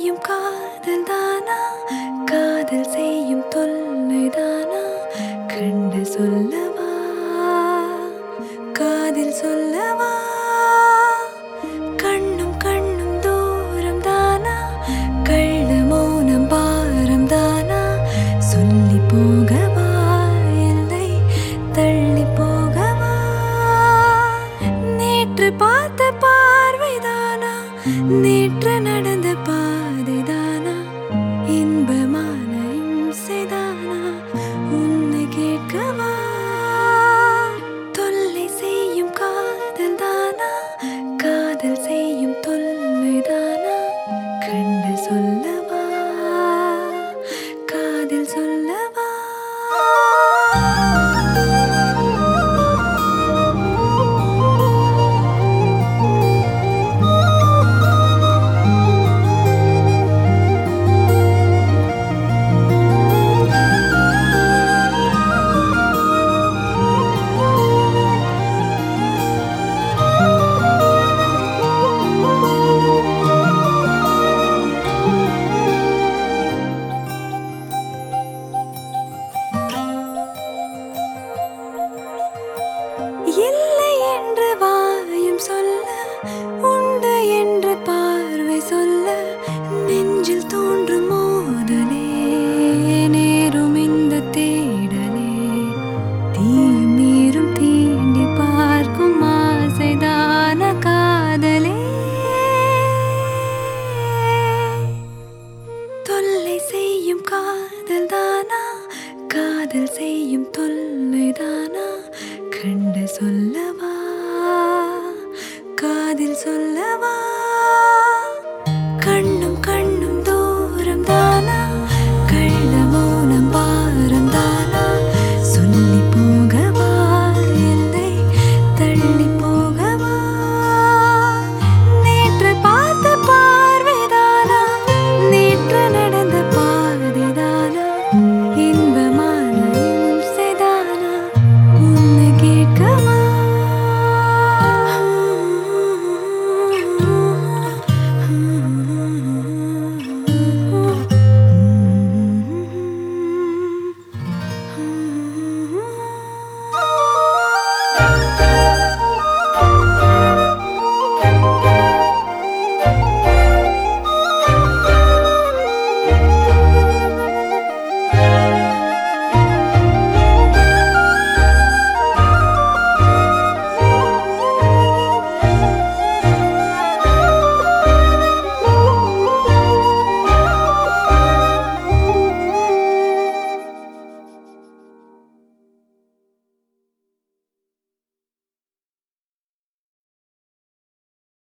செய்யும் காதல் தானா காதல் செய்யும் தொல்லை தானா கண்டு சொல்லவா காதில் சொல்லவா கண்ணும் கண்ணும் தூரம் தானா கள்ள மௌனம் பாரம் தானா சொல்லி போகவா இல்லை தள்ளி போகவா நேற்று பார்த்த பார்வைதானா நேற்று நடந்த பாதைதானா இன்பமான இம்சைதானா உன்னை கேட்கவா தொல்லை செய்யும் காதல் தானா காதல் செய்யும் தொல்லை தானா கண்டு சொல்லவா காதில் சொல்லவா இல்லை என்று வாயும் சொல்ல உண்டு என்று பார்வை சொல்ல நெஞ்சில் தோன்றும் மோதலே நேரும் இந்த தேடலே தீயும் நீரும் தீண்டி பார்க்கும் ஆசைதான காதலே தொல்லை செய்யும் காதல் தானா காதல் செய்யும் தொல்லை தானா கண்டு சொல்லவா காதில் சொல்லவா